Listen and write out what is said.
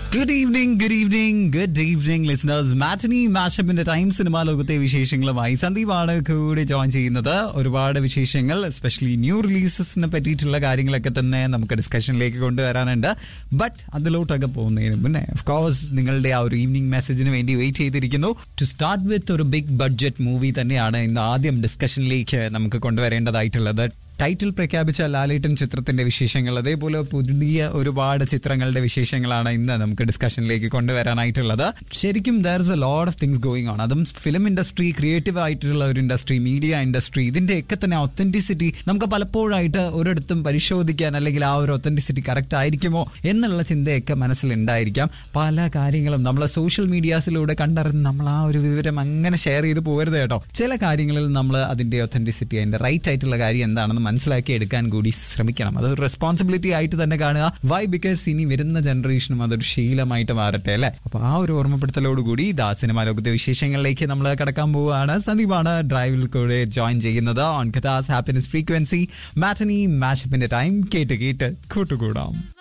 good evening good evening good evening listeners matinee മാഷപ്പിന്റെ time cinema ലോകത്തെ വിശേഷങ്ങളുമായി സന്ദീപാണ് കൂടെ ജോയിൻ ചെയ്യുന്നത് ഒരുപാട് വിശേഷങ്ങൾ എസ്പെഷ്യലി ന്യൂ റിലീസസിനെ പറ്റിയിട്ടുള്ള കാര്യങ്ങളൊക്കെ തന്നെ നമുക്ക് ഡിസ്കഷനിലേക്ക് കൊണ്ടുവരാനുണ്ട് ബട്ട് അതിലോട്ടൊക്കെ പോകുന്നതിന് മുന്നേ ഓഫ് കോഴ്സ് നിങ്ങളുടെ ആ ഒരു ഈവനിങ് മെസ്സേജിന് വേണ്ടി വെയിറ്റ് ചെയ്തിരിക്കുന്നു ടു സ്റ്റാർട്ട് വിത്ത് ഒരു ബിഗ് ബഡ്ജറ്റ് മൂവി തന്നെയാണ് ഇന്ന് ആദ്യം ഡിസ്കഷനിലേക്ക് നമുക്ക് കൊണ്ടുവരേണ്ടതായിട്ടുള്ളത് ടൈറ്റിൽ പ്രഖ്യാപിച്ച ലാലേട്ടൻ ചിത്രത്തിന്റെ വിശേഷങ്ങൾ അതേപോലെ പുതിയ ഒരുപാട് ചിത്രങ്ങളുടെ വിശേഷങ്ങളാണ് ഇന്ന് നമുക്ക് ഡിസ്കഷനിലേക്ക് കൊണ്ടുവരാനായിട്ടുള്ളത് ശരിക്കും there is a load of things going on അതും ഫിലിം ഇൻഡസ്ട്രി ക്രിയേറ്റീവ് ആയിട്ടുള്ള ഒരു ഇൻഡസ്ട്രി മീഡിയ ഇൻഡസ്ട്രി ഇതിന്റെയൊക്കെ തന്നെ ഒത്തന്റിസിറ്റി നമുക്ക് പലപ്പോഴായിട്ട് ഒരിടത്തും പരിശോധിക്കാൻ അല്ലെങ്കിൽ ആ ഒരു ഒത്തന്റിസിറ്റി കറക്റ്റ് ആയിരിക്കുമോ എന്നുള്ള ചിന്തയൊക്കെ മനസ്സിലുണ്ടായിരിക്കാം പല കാര്യങ്ങളും നമ്മൾ സോഷ്യൽ മീഡിയാസിലൂടെ കണ്ടറിഞ്ഞ് നമ്മൾ ആ ഒരു വിവരം അങ്ങനെ ഷെയർ ചെയ്ത് പോകരുത് കേട്ടോ ചില കാര്യങ്ങളിൽ നമ്മൾ അതിന്റെ ഒത്തന്റിസിറ്റി അതിന്റെ റൈറ്റ് ആയിട്ടുള്ള കാര്യം എന്താണെന്ന് മനസ്സിലാക്കി എടുക്കാൻ കൂടി ശ്രമിക്കണം അത് റെസ്പോൺസിബിലിറ്റി ആയിട്ട് തന്നെ കാണുക വൈ ബിക്കോസ് ഇനി വരുന്ന ജനറേഷനും അതൊരു ശീലമായിട്ട് മാറട്ടെ അല്ലെ അപ്പൊ ആ ഒരു ഓർമ്മപ്പെടുത്തലോടുകൂടി ദാ സിനിമ ലോകത്തെ വിശേഷങ്ങളിലേക്ക് നമ്മൾ കടക്കാൻ പോവുകയാണ് സന്ദീപാണ് ഡ്രൈവിൽ കൂടെ ജോയിൻ ചെയ്യുന്നത് ഓൺ കഥാസ് ഹാപ്പിനെസ് ഫ്രീക്വൻസി മാറ്റനി മാഷപ്പിന്റെ ടൈം കേട്ട് കേട്ട് കൂട്ടുകൂടാം